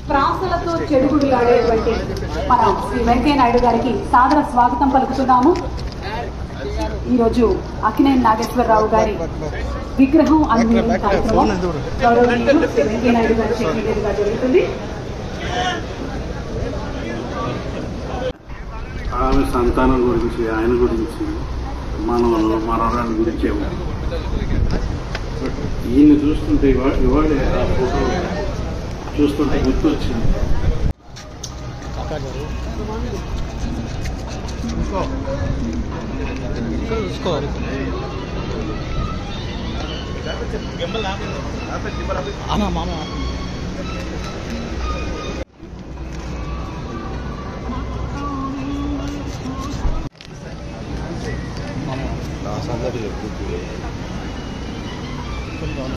ప్రాసలతో చెడుగుడులాడేటువంటి మన శ్రీ వెంకయ్య నాయుడు గారికి సాదర స్వాగతం పలుకుతున్నాము ఈరోజు అక్కినేని నాగేశ్వరరావు గారి విగ్రహం అన్వేషణ కార్యక్రమం గౌరవనీయులు శ్రీ వెంకయ్య నాయుడు గారి చేతుల మీదుగా జరుగుతుంది ఆమె సంతానం గురించి ఆయన గురించి మనవలు మనవరాల గురించి ఏమో. బట్ ఈయన చూస్తుంటే ఇవా- ఇవాళే ఆ ఫోటో చూస్తుంటే గుర్తొచ్చింది